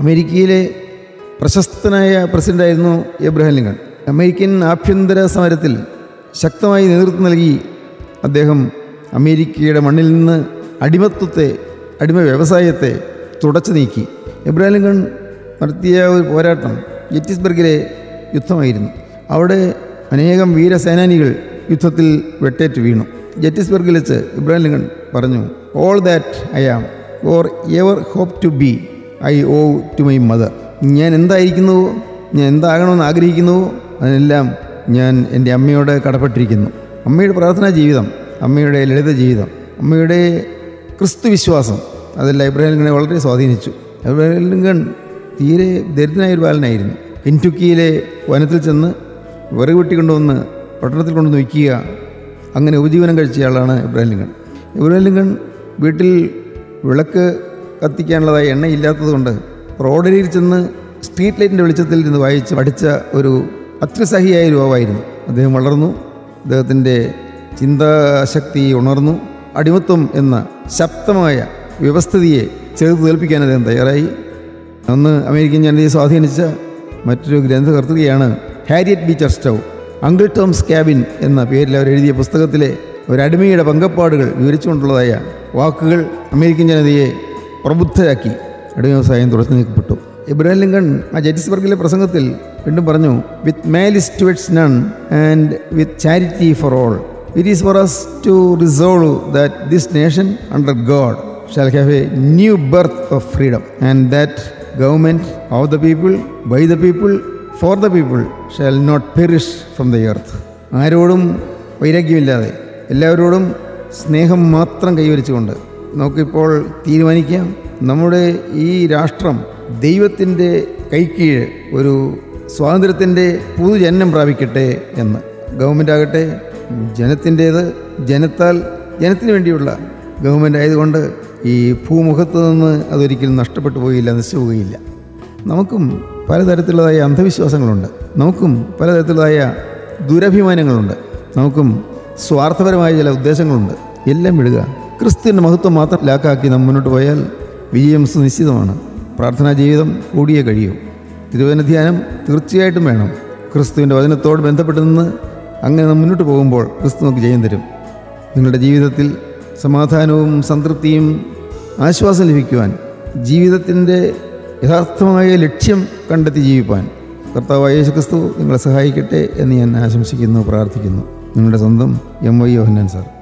അമേരിക്കയിലെ പ്രശസ്തനായ പ്രസിഡൻ്റായിരുന്നു Abraham Lincoln American ആഭ്യന്തര സമരത്തിൽ ശക്തമായി നേതൃത്വം നൽകി അദ്ദേഹം അമേരിക്കയുടെ മണ്ണിൽ നിന്ന് അടിമത്വത്തെ അടിമ വ്യവസായത്തെ തുടച്ചു നീക്കി എബ്രഹാം ലിങ്കൺ നടത്തിയ ഒരു പോരാട്ടം ജെറ്റിസ്ബർഗിലെ യുദ്ധമായിരുന്നു അവിടെ അനേകം വീരസേനാനികൾ യുദ്ധത്തിൽ വെട്ടേറ്റ് വീണു ജെറ്റിസ്ബർഗിൽ വെച്ച് ഇബ്രാഹിം ലിങ്കൺ പറഞ്ഞു all that I am or ever hope to be I owe to my mother ഞാൻ എന്തായിരിക്കുന്നുവോ ഞാൻ എന്താകണമെന്ന് ആഗ്രഹിക്കുന്നുവോ അതിനെല്ലാം ഞാൻ എൻ്റെ അമ്മയോട് കടപ്പെട്ടിരിക്കുന്നു അമ്മയുടെ പ്രാർത്ഥനാ ജീവിതം അമ്മയുടെ ലളിത ജീവിതം അമ്മയുടെ ക്രിസ്തു വിശ്വാസം അതെല്ലാം ഇബ്രാഹിം ലിങ്കണെ വളരെ സ്വാധീനിച്ചു ഇബ്രാഹിം ലിങ്കൺ തീരെ ദരിദ്രനായ ഒരു ബാലനായിരുന്നു കെൻറ്റുക്കിയിലെ വനത്തിൽ ചെന്ന് വിറക് വെട്ടിക്കൊണ്ടുവന്ന് പട്ടണത്തിൽ കൊണ്ടുവന്ന് വയ്ക്കുക അങ്ങനെ ഉപജീവനം കഴിച്ചയാളാണ് ഇബ്രാഹിം ലിങ്കൺ ഇബ്രാഹിം ലിങ്കൺ വീട്ടിൽ വിളക്ക് കത്തിക്കാനുള്ളതായ എണ്ണയില്ലാത്തതുകൊണ്ട് റോഡരിയിൽ ചെന്ന് സ്ട്രീറ്റ് ലൈറ്റിൻ്റെ വെളിച്ചത്തിൽ ഇരുന്ന് വായിച്ച് പഠിച്ച ഒരു അത്യസഹിയായ യുവാവായിരുന്നു അദ്ദേഹം വളർന്നു അദ്ദേഹത്തിൻ്റെ ചിന്താശക്തി ഉണർന്നു അടിമത്വം എന്ന ശക്തമായ വ്യവസ്ഥിതിയെ ചെറുത്ത് തോൽപ്പിക്കാൻ അദ്ദേഹം തയ്യാറായി അന്ന് അമേരിക്കൻ ജനതയെ സ്വാധീനിച്ച മറ്റൊരു ഗ്രന്ഥകർത്തൃകയാണ് Harriet Beecher Stowe Uncle Tom's Cabin എന്ന പേരിൽ അവർ എഴുതിയ പുസ്തകത്തിലെ ഒരടിമയുടെ പങ്കപ്പാടുകൾ വിവരിച്ചുകൊണ്ടുള്ളതായ വാക്കുകൾ അമേരിക്കൻ ജനതയെ പ്രബുദ്ധരാക്കി അടിമ വ്യവസായം തുടച്ചു നീക്കപ്പെട്ടു ഇബ്രാഹിം ലിങ്കൺ ആ ജറ്റിസ്ബർഗിലെ പ്രസംഗത്തിൽ വീണ്ടും പറഞ്ഞു with malice towards none and with charity for all it is for us to resolve that this nation under God shall have a new birth of freedom and that government of the people by the people for the people shall not perish from the earth ആരോടും വൈരാഗ്യമില്ലാതെ എല്ലാവരോടും സ്നേഹം മാത്രം കൈവരിച്ചുകൊണ്ട് നമുക്കിപ്പോൾ തീരുമാനിക്കാം നമ്മുടെ ഈ രാഷ്ട്രം ദൈവത്തിൻ്റെ കൈക്കീഴ് ഒരു സ്വാതന്ത്ര്യത്തിൻ്റെ പുതുജന്മം പ്രാപിക്കട്ടെ എന്ന് ഗവൺമെൻറ് ആകട്ടെ ജനത്തിൻ്റേത് ജനത്താൽ ജനത്തിന് വേണ്ടിയുള്ള ഗവൺമെൻറ് ആയതുകൊണ്ട് ഈ ഭൂമുഖത്ത് നിന്ന് അതൊരിക്കലും നഷ്ടപ്പെട്ടു പോയില്ല നശിച്ചു പോവുകയില്ല നമുക്കും പലതരത്തിലുള്ളതായ അന്ധവിശ്വാസങ്ങളുണ്ട് നമുക്കും പലതരത്തിലുള്ളതായ ദുരഭിമാനങ്ങളുണ്ട് നമുക്കും സ്വാർത്ഥപരമായ ചില ഉദ്ദേശങ്ങളുണ്ട് എല്ലാം വിടുക ക്രിസ്തുവിൻ്റെ മഹത്വം മാത്രം ലാക്കാക്കി നാം മുന്നോട്ട് പോയാൽ വിജയം സുനിശ്ചിതമാണ് പ്രാർത്ഥനാ ജീവിതം കൂടിയേ കഴിയൂ തിരുവചന ധ്യാനം തീർച്ചയായിട്ടും വേണം ക്രിസ്തുവിൻ്റെ വചനത്തോട് ബന്ധപ്പെട്ട് നിന്ന് അങ്ങനെ നാം മുന്നോട്ട് പോകുമ്പോൾ ക്രിസ്തു നമുക്ക് ജയം തരും നിങ്ങളുടെ ജീവിതത്തിൽ സമാധാനവും സംതൃപ്തിയും ആശ്വാസം ലഭിക്കുവാൻ ജീവിതത്തിൻ്റെ യഥാർത്ഥമായ ലക്ഷ്യം കണ്ടെത്തി ജീവിപ്പാൻ കർത്താവായ യേശു ക്രിസ്തു നിങ്ങളെ സഹായിക്കട്ടെ എന്ന് ഞാൻ ആശംസിക്കുന്നു പ്രാർത്ഥിക്കുന്നു നിങ്ങളുടെ സ്വന്തം എം വൈ യോഹന്നാൻ സാർ